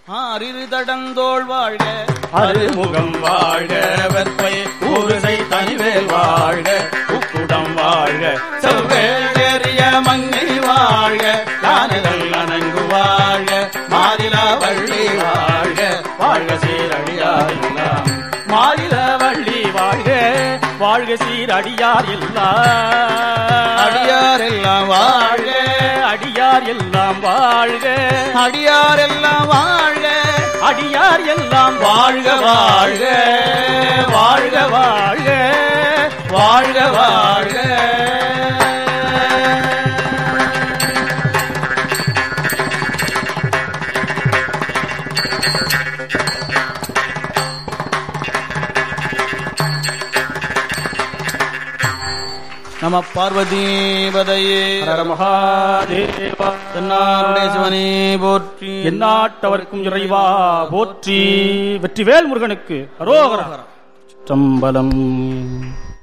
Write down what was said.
ஆறிரு தடந்தோள் வாழ்க அருமுகம் வாழ்க வெப்பை ஊருசை தனிவேல் வாழ்க உக்குடம் வாழ்க செவ்வேல் ஏறிய மங்கை வாழ்க யானைகள் அணங்கு வாழ்க மாறிலா வள்ளி வாழ்க வாழ்க சீரடியார் எல்லாம் மாறில வள்ளி வாழ்க வாழ்க சீரடியார் எல்லாம் அடியார் எல்லாம் வாழ்க அடியார் எல்லாம் வாழ்க அடியார் எல்லாம் வாழ்க அடியார் எல்லாம் வாழ்க வாழ்க வாழ்க வாழ்க வாழ்க வாழ்க நம பார்வதீபதையே ஹர மகாதேவா தென்னாருடைய சிவனே போற்றி எந்நாட்டவர்க்கும் இறைவா போற்றி வெற்றிவேல் முருகனுக்கு அரோகரா சம்பலம்